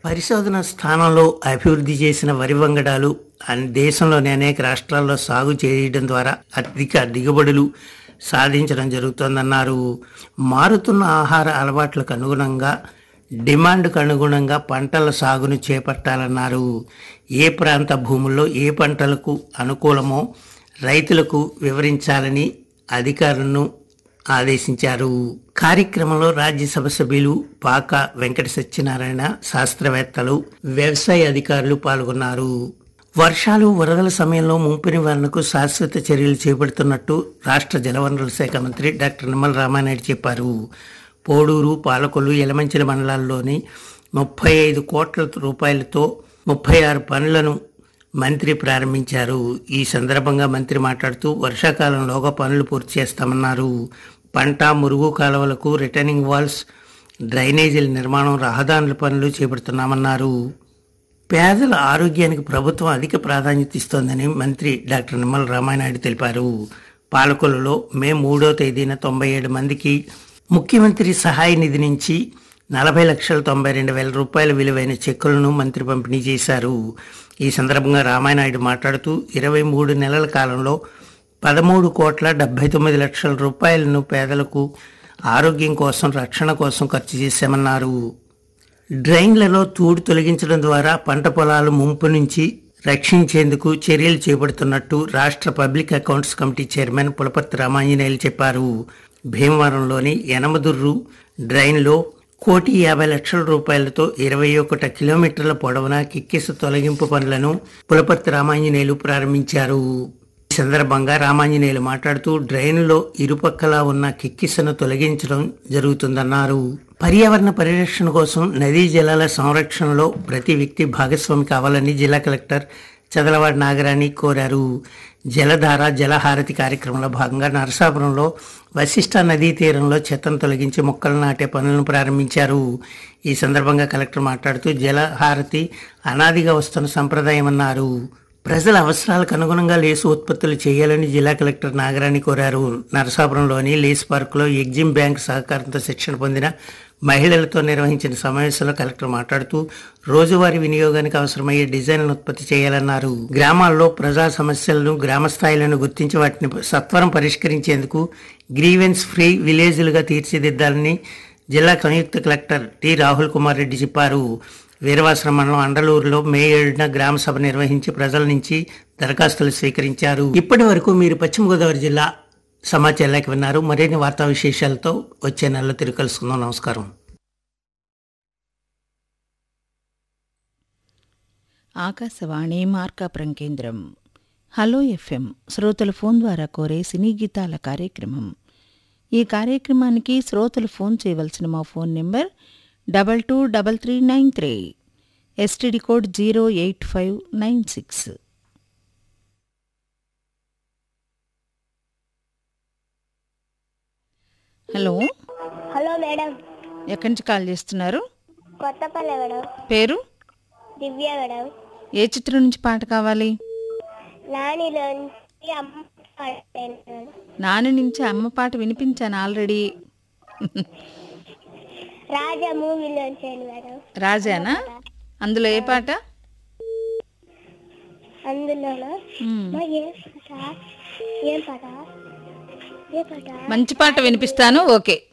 పరిశోధన స్థానంలో అభివృద్ధి చేసిన వరి వంగడాలు అన్- దేశంలోని అనేక రాష్ట్రాల్లో సాగు చేయడం ద్వారా అధిక దిగుబడులు సాధించడం జరుగుతోందన్నారు మారుతున్న ఆహార అలవాట్లకు అనుగుణంగా డిమాండ్కు అనుగుణంగా పంటల సాగును చేపట్టాలన్నారు ఏ ప్రాంత భూముల్లో ఏ పంటలకు అనుకూలమో రైతులకు వివరించాలని అధికారులను ఆదేశించారు కార్యక్రమంలో రాజ్యసభ సభ్యులు పాక వెంకట సత్యనారాయణ శాస్త్రవేత్తలు వ్యవసాయ అధికారులు పాల్గొన్నారు వర్షాలు వరదల సమయంలో ముంపు నివారణకు శాశ్వత చర్యలు చేపడుతున్నట్టు రాష్ట్ర జలవనరుల శాఖ మంత్రి డాక్టర్ నిమ్మల రామానాయుడు చెప్పారు పోడూరు పాలకొల్లు యలమంచిల మండలాల్లోని ముప్పై ఐదు కోట్ల రూపాయలతో ముప్పై ఆరు పనులను మంత్రి ప్రారంభించారు ఈ సందర్భంగా మంత్రి మాట్లాడుతూ వర్షాకాలంలోగా పనులు పూర్తి చేస్తామన్నారు పంట మురుగు కాలువలకు రిటర్నింగ్ వాల్స్ డ్రైనేజీల నిర్మాణం రహదారుల పనులు చేపడుతున్నామన్నారు పేదల ఆరోగ్యానికి ప్రభుత్వం అధిక ప్రాధాన్యత ఇస్తోందని మంత్రి డాక్టర్ నిమ్మల రామానాయుడు తెలిపారు పాలకొల్లులో మే మూడో తేదీన తొంభై ఏడు మందికి ముఖ్యమంత్రి సహాయ నిధి నుంచి నలభై లక్షల తొంభై రెండు వేల రూపాయల విలువైన చెక్కులను మంత్రి పంపిణీ చేశారు ఈ సందర్భంగా రామానాయుడు మాట్లాడుతూ ఇరవై మూడు నెలల కాలంలో పదమూడు కోట్ల డెబ్బై తొమ్మిది లక్షల రూపాయలను పేదలకు ఆరోగ్యం కోసం రక్షణ కోసం ఖర్చు చేశామన్నారు డ్రైన్లలో తూడు తొలగించడం ద్వారా పంట పొలాలు ముంపు నుంచి రక్షించేందుకు చర్యలు చేపడుతున్నట్టు రాష్ట్ర public accounts committee chairman Pulaparthi Ramanjaneyulu చెప్పారు భీమవరంలోని యనమదుర్రు డ్రైన్లో కోటి యాభై లక్షల రూపాయలతో ఇరవై ఒకటి కిలోమీటర్ల పొడవున కిక్కిసు తొలగింపు పనులను పులపర్తి రామాంజనేయులు ప్రారంభించారు ఈ సందర్భంగా రామాంజనేయులు మాట్లాడుతూ డ్రైన్లో ఇరుపక్కలా ఉన్న కిక్కిసను తొలగించడం జరుగుతుందన్నారు పర్యావరణ పరిరక్షణ కోసం నదీ జలాల సంరక్షణలో ప్రతి వ్యక్తి భాగస్వామి కావాలని జిల్లా కలెక్టర్ చదలవాడి నాగరాణి కోరారు జలధార జలహారతి కార్యక్రమంలో భాగంగా నరసాపురంలో వశిష్ట నదీ తీరంలో చెత్తను తొలగించి మొక్కలు నాటే పనులను ప్రారంభించారు ఈ సందర్భంగా కలెక్టర్ మాట్లాడుతూ జలహారతి అనాదిగా వస్తున్న సంప్రదాయం అన్నారు ప్రజల అవసరాలకు అనుగుణంగా లేసు ఉత్పత్తులు చేయాలని జిల్లా కలెక్టర్ నాగరాణి కోరారు నరసాపురంలోని లేస్ పార్కులో ఎగ్జిమ్ బ్యాంక్ సహకారంతో శిక్షణ పొందిన మహిళలతో నిర్వహించిన సమావేశంలో కలెక్టర్ మాట్లాడుతూ రోజువారీ వినియోగానికి అవసరమయ్యే డిజైన్లను ఉత్పత్తి చేయాలన్నారు గ్రామాల్లో ప్రజా సమస్యలను గ్రామ స్థాయిలను గుర్తించి వాటిని సత్వరం పరిష్కరించేందుకు గ్రీవెన్స్ ఫ్రీ విలేజ్లుగా తీర్చిదిద్దాలని జిల్లా సంయుక్త కలెక్టర్ టి రాహుల్ కుమార్ రెడ్డి చెప్పారు వీరవాసరం మండలం అండలూరులో మే ఏడున గ్రామ సభ నిర్వహించి ప్రజల నుంచి దరఖాస్తులు స్వీకరించారు ఇప్పటి వరకు మీరు పశ్చిమ గోదావరి జిల్లా సమాచారం లేక విన్నారు మరిన్ని వార్తా విశేషాలతో వచ్చే నెలలో తిరిగి కలుసుకుందాం నమస్కారం ఆకాశవాణి మార్కాపురం కేంద్రం హలో ఎఫ్ఎం శ్రోతల ఫోన్ ద్వారా కోరే సినీ గీతాల కార్యక్రమం ఈ కార్యక్రమానికి శ్రోతలు ఫోన్ చేయవలసిన మా phone number double two double three nine three STD code zero eight five nine six hello hello madam ఎక్కడి నుంచి కాల్ చేస్తున్నారు కొత్తపల్లి మేడం పేరు దివ్య మేడం ఏ చిత్రం నుంచి పాట కావాలి నానిలోంచి అమ్మ పాడాను మేడం. నాని నుంచి అమ్మ పాట వినిపించాను ఆల్రెడీ రాజా మూవీలోంచి మేడం రాజానా అందులో ఏ పాట అందులోనా మ్మ్. మా ఏ పాట ఏం పాట ఏ పాట మంచి పాట వినిపిస్తాను ఓకే